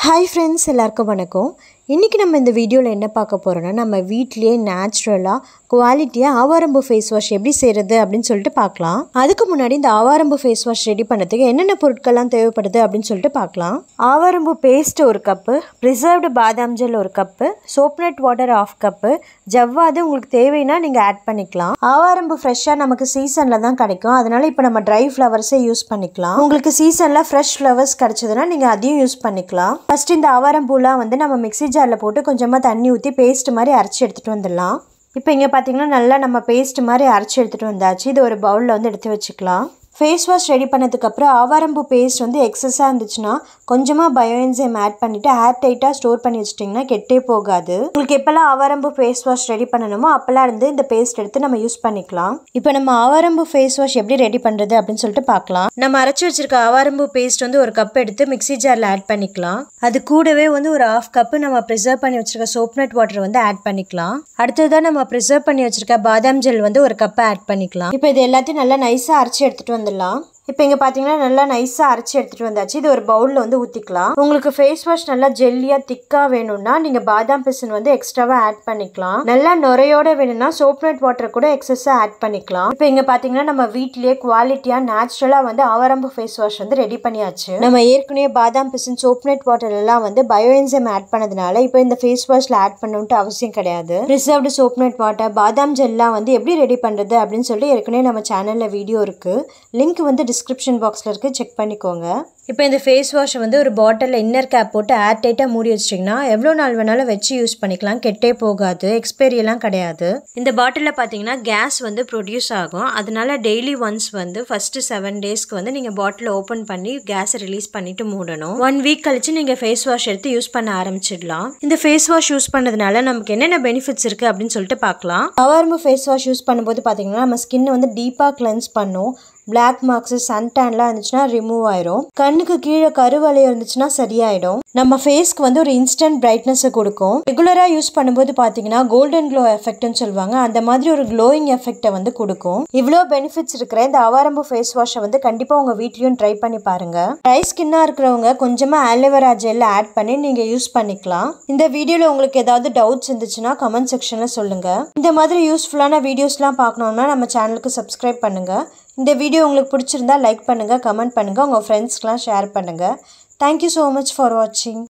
hi friends எல்லாருக்கும் வணக்கம் இன்றைக்கி நம்ம இந்த வீடியோவில் என்ன பார்க்க போகிறோன்னா நம்ம வீட்லேயே நேச்சுரலாக குவாலிட்டியாக ஆவாரம்பு ஃபேஸ் வாஷ் எப்படி செய்கிறது அப்படின்னு சொல்லிட்டு பார்க்கலாம் அதுக்கு முன்னாடி இந்த ஆவாரம்பு ஃபேஸ் வாஷ் ரெடி பண்ணுறதுக்கு என்னென்ன பொருட்கள்லாம் தேவைப்படுது அப்படின்னு சொல்லிட்டு பார்க்கலாம் ஆவாரம்பு பேஸ்ட் ஒரு கப்பு ப்ரிசர்வ்டு பாதாம் ஜெல் ஒரு cup soapnut water half cup ஜவ்வாது உங்களுக்கு தேவைன்னா நீங்கள் ஆட் பண்ணிக்கலாம் ஆவாரம்பு ஃப்ரெஷ்ஷாக நமக்கு சீசனில் தான் கிடைக்கும் அதனால இப்போ நம்ம ட்ரை ஃப்ளவர்ஸே யூஸ் பண்ணிக்கலாம் உங்களுக்கு சீசனில் ஃப்ரெஷ் ஃப்ளவர்ஸ் கிடச்சதுன்னா நீங்கள் அதையும் யூஸ் பண்ணிக்கலாம் ஃபர்ஸ்ட் இந்த ஆவாரம்பூலாம் வந்து நம்ம மிக்ஸி ஜாரில் போட்டு கொஞ்சமாக தண்ணி ஊற்றி பேஸ்ட் மாதிரி அரைச்சி எடுத்துகிட்டு வந்துடலாம் இப்போ இங்கே பார்த்தீங்கன்னா நல்லா நம்ம பேஸ்ட் மாதிரி அரைச்சி எடுத்துகிட்டு வந்தாச்சு இது ஒரு பவுலில் வந்து எடுத்து வச்சுக்கலாம் ஃபேஸ் வாஷ் ரெடி பண்ணதுக்கப்புறம் ஆவாரம்பூ பேஸ்ட் வந்து எக்ஸஸாக இருந்துச்சுன்னா கொஞ்சமாக பயோஎன்சைம் ஆட் பண்ணிவிட்டு ஏர் டைட்டாக ஸ்டோர் பண்ணி வச்சிட்டிங்கன்னா கெட்டே போகாது உங்களுக்கு எப்போல்லாம் ஆவாரம்பூ ஃபேஸ் வாஷ் ரெடி பண்ணணுமோ அப்போல்லாம் இருந்து இந்த பேஸ்ட் எடுத்து நம்ம யூஸ் பண்ணிக்கலாம் இப்போ நம்ம ஆவாரம்பூ ஃபேஸ் வாஷ் எப்படி ரெடி பண்ணுறது அப்படின்னு சொல்லிட்டு பார்க்கலாம் நம்ம அரைச்சி வச்சிருக்க ஆவாரம்பூ பேஸ்ட் வந்து ஒரு கப் எடுத்து மிக்ஸி ஜாரில் ஆட் பண்ணிக்கலாம் அது கூடவே வந்து ஒரு ஆஃப் கப்பு நம்ம ப்ரிசர்வ் பண்ணி வச்சிருக்க சோப்நட் வாட்டர் வந்து ஆட் பண்ணிக்கலாம் அடுத்ததான் நம்ம ப்ரிசர்வ் பண்ணி வச்சிருக்க பாதாம் ஜெல் வந்து ஒரு கப்பை ஆட் பண்ணிக்கலாம் இப்போ இது எல்லாத்தையும் நல்லா நைஸாக அரைச்சி எடுத்துகிட்டு வந்துடலாம் இப்போ இங்கே பார்த்தீங்கன்னா நல்லா நைஸாக அரைச்சி எடுத்துகிட்டு வந்தாச்சு இது ஒரு பவுலில் வந்து ஊற்றிக்கலாம் உங்களுக்கு ஃபேஸ் வாஷ் நல்லா ஜெல்லியாக திக்காக வேணும்னா நீங்கள் பாதாம் பிசின் வந்து எக்ஸ்ட்ராவாக ஆட் பண்ணிக்கலாம் நல்லா நுரையோட வேணும்னா சோப்நட் வாட்டர் கூட எக்ஸஸாக ஆட் பண்ணிக்கலாம் இப்போ இங்கே பார்த்தீங்கன்னா நம்ம வீட்லேயே குவாலிட்டியாக நேச்சுரலாக வந்து ஆவரம்பு ஃபேஸ் வாஷ் வந்து ரெடி பண்ணியாச்சு நம்ம ஏற்கனவே பாதாம் பிசின் சோப்நட் வாட்டர் எல்லாம் வந்து பயோஎன்சைம் ஆட் பண்ணதுனால இப்போ இந்த ஃபேஸ் வாஷில் ஆட் பண்ணணுன்ட்டு அவசியம் கிடையாது ரிசர்வ்டு சோப்நட் வாட்டர் பாதாம் ஜெல்லாம் வந்து எப்படி ரெடி பண்ணுறது அப்படின்னு சொல்லி ஏற்கனவே நம்ம சேனலில் வீடியோ இருக்குது லிங்க் வந்து டிஸ்கிரிப்ஷன் பாக்ஸில் இருக்குது செக் பண்ணிக்கோங்க இப்போ இந்த ஃபேஸ் வாஷை வந்து ஒரு பாட்டிலில் இன்னர் கேப் போட்டு ஏர் டைட்டாக மூடி வச்சிட்டிங்கன்னா எவ்வளோ நாள் வேணாலும் வச்சு யூஸ் பண்ணிக்கலாம் கெட்டே போகாது எக்ஸ்பைரியெல்லாம் கிடையாது இந்த பாட்டிலில் பார்த்தீங்கன்னா கேஸ் வந்து ப்ரொடியூஸ் ஆகும் அதனால டெய்லி ஒன்ஸ் வந்து ஃபஸ்ட்டு செவன் டேஸ்க்கு வந்து நீங்கள் பாட்டில் ஓப்பன் பண்ணி கேஸை ரிலீஸ் பண்ணிட்டு மூடணும் ஒன் வீக் கழிச்சு நீங்கள் ஃபேஸ் வாஷ் எடுத்து யூஸ் பண்ண ஆரம்பிச்சிடலாம் இந்த ஃபேஸ் வாஷ் யூஸ் பண்ணதுனால நமக்கு என்னென்ன பெனிஃபிட்ஸ் இருக்குது அப்படின்னு சொல்லிட்டு பார்க்கலாம் பவர்மு ஃபேஸ் வாஷ் யூஸ் பண்ணும்போது பார்த்தீங்கன்னா நம்ம ஸ்கின்னை வந்து டீப்பாக கிளென்ஸ் பண்ணும் பிளாக் மார்க்ஸ் சன் டேன்லாம் இருந்துச்சுன்னா ரிமூவ் ஆயிரும் கண்ணுக்கு கீழே கருவலை இருந்துச்சுன்னா சரியாயிடும் நம்ம ஃபேஸ்க்கு வந்து ஒரு இன்ஸ்டன்ட் பிரைட்னஸை கொடுக்கும் ரெகுலராக யூஸ் பண்ணும்போது பார்த்தீங்கன்னா கோல்டன் க்ளோ எஃபெக்ட்னு சொல்லுவாங்க அந்த மாதிரி ஒரு க்ளோயிங் எஃபெக்டை வந்து கொடுக்கும் இவ்வளோ பெனிஃபிட்ஸ் இருக்கிற இந்த ஆவாரம்பு ஃபேஸ் வாஷை வந்து கண்டிப்பாக உங்கள் வீட்லேயும் ட்ரை பண்ணி பாருங்க ட்ரை ஸ்கின்னாக இருக்கிறவங்க கொஞ்சமாக ஆலோவேரா ஜெல் ஆட் பண்ணி நீங்கள் யூஸ் பண்ணிக்கலாம் இந்த வீடியோவில் உங்களுக்கு ஏதாவது டவுட்ஸ் இருந்துச்சுன்னா கமெண்ட் செக்ஷனில் சொல்லுங்கள் இந்த மாதிரி யூஸ்ஃபுல்லான வீடியோஸ்லாம் பார்க்கணுன்னா நம்ம சேனலுக்கு சப்ஸ்கிரைப் பண்ணுங்கள் இந்த வீடியோ உங்களுக்கு பிடிச்சிருந்தா லைக் பண்ணுங்கள் கமெண்ட் பண்ணுங்கள் உங்கள் ஃப்ரெண்ட்ஸ்க்கெலாம் ஷேர் பண்ணுங்கள் தேங்க்யூ ஸோ மச் ஃபார் வாட்சிங்